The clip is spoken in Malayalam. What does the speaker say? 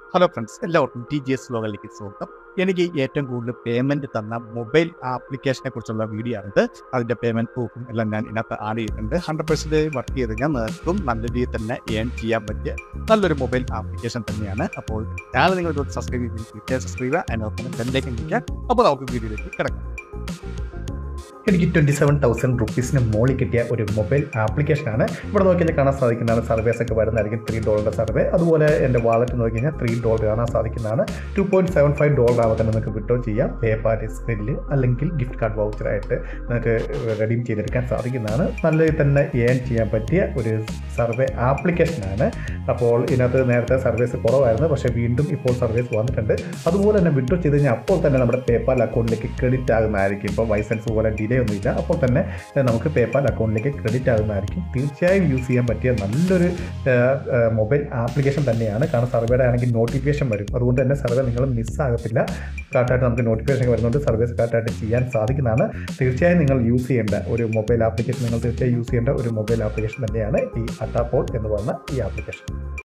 ഹലോ ഫ്രണ്ട്സ് എല്ലാവർക്കും ടി ജി എസ് ലോകളിലേക്ക് സ്വാഗതം എനിക്ക് ഏറ്റവും കൂടുതൽ പേയ്മെന്റ് തന്ന മൊബൈൽ ആപ്ലിക്കേഷനെ കുറിച്ചുള്ള വീഡിയോ ആണിത് അതിന്റെ പേയ്മെന്റ് പ്രൂഫും എല്ലാം ഞാൻ ഇതിനകത്ത് ആഡ് ചെയ്തിട്ടുണ്ട് ഹൺഡ്രഡ് പെർസെൻറ്റേജ് വർക്ക് ചെയ്ത് കഴിഞ്ഞാൽ നിങ്ങൾക്കും നല്ല രീതിയിൽ തന്നെ ഏൺ ചെയ്യാൻ പറ്റിയ നല്ലൊരു മൊബൈൽ ആപ്ലിക്കേഷൻ തന്നെയാണ് അപ്പോൾ ചാനൽ നിങ്ങൾ സബ്സ്ക്രൈബ് ചെയ്ത് സബ്സ്ക്രൈബ് ചെയ്യുക അതിനൊപ്പം ബെല്ലേക്ക് നിൽക്കുക അപ്പോൾ നമുക്ക് വീഡിയോയിലേക്ക് കിടക്കാം എനിക്ക് ട്വൻറ്റി സെവൻ തൗസൻഡ് റുപ്പീസിന് മുകളിൽ കിട്ടിയ ഒരു മൊബൈൽ ആപ്ലിക്കേഷനാണ് ഇവിടെ നോക്കി കഴിഞ്ഞാൽ കാണാൻ സാധിക്കുന്നതാണ് സർവേസ് ഒക്കെ വരുന്നതായിരിക്കും ത്രീ ഡോളറിൻ്റെ സർവേ അതുപോലെ എൻ്റെ വാലറ്റ് നോക്കി കഴിഞ്ഞാൽ ത്രീ ഡോളർ കാണാൻ സാധിക്കുന്നതാണ് two point seven five dollar ആവുമ്പോൾ തന്നെ നിങ്ങൾക്ക് വിഡ്രോ ചെയ്യാം പേപാൽ സ്ക്രില്ല് അല്ലെങ്കിൽ ഗിഫ്റ്റ് കാർഡ് വൗച്ചറായിട്ട് നിങ്ങൾക്ക് റെഡീം ചെയ്തെടുക്കാൻ സാധിക്കുന്നതാണ് നല്ല രീതിയിൽ തന്നെ ഏൺ ചെയ്യാൻ പറ്റിയ ഒരു സർവേ ആപ്ലിക്കേഷനാണ് അപ്പോൾ ഇതിനകത്ത് നേരത്തെ സർവീസ് കുറവായിരുന്നു പക്ഷേ വീണ്ടും ഇപ്പോൾ സർവീസ് വന്നിട്ടുണ്ട് അതുപോലെ തന്നെ വിഡ്രോ ചെയ്ത് കഴിഞ്ഞാൽ അപ്പോൾ തന്നെ നമ്മുടെ പേപ്പാൽ അക്കൗണ്ടിലേക്ക് ക്രെഡിറ്റ് ആകുന്നതായിരിക്കും ഇപ്പോൾ ലൈസൻസ് പോലെ ഡിലേ ഒന്നുമില്ല അപ്പോൾ തന്നെ ഇത് നമുക്ക് പേപ്പാൽ അക്കൗണ്ടിലേക്ക് ക്രെഡിറ്റ് ആകുന്നതായിരിക്കും തീർച്ചയായും യൂസ് ചെയ്യാൻ പറ്റിയ നല്ലൊരു മൊബൈൽ ആപ്ലിക്കേഷൻ തന്നെയാണ് കാരണം സർവേയുടെ ആണെങ്കിൽ നോട്ടിഫിക്കേഷൻ വരും അതുകൊണ്ട് തന്നെ സർവേ നിങ്ങൾ മിസ്സാകത്തില്ല കറക്റ്റായിട്ട് നമുക്ക് നോട്ടിഫിക്കേഷൻ വരുന്നുണ്ട് സർവീസ് കറക്റ്റായിട്ട് ചെയ്യാൻ സാധിക്കുന്നതാണ് തീർച്ചയായും നിങ്ങൾ യൂസ് ചെയ്യേണ്ട ഒരു മൊബൈൽ ആപ്ലിക്കേഷൻ നിങ്ങൾ തീർച്ചയായും യൂസ് ചെയ്യേണ്ട ഒരു മൊബൈൽ ആപ്ലിക്കേഷൻ തന്നെയാണ് ഈ അട്ടാപോൾ എന്ന് പറയുന്ന ഈ ആപ്ലിക്കേഷൻ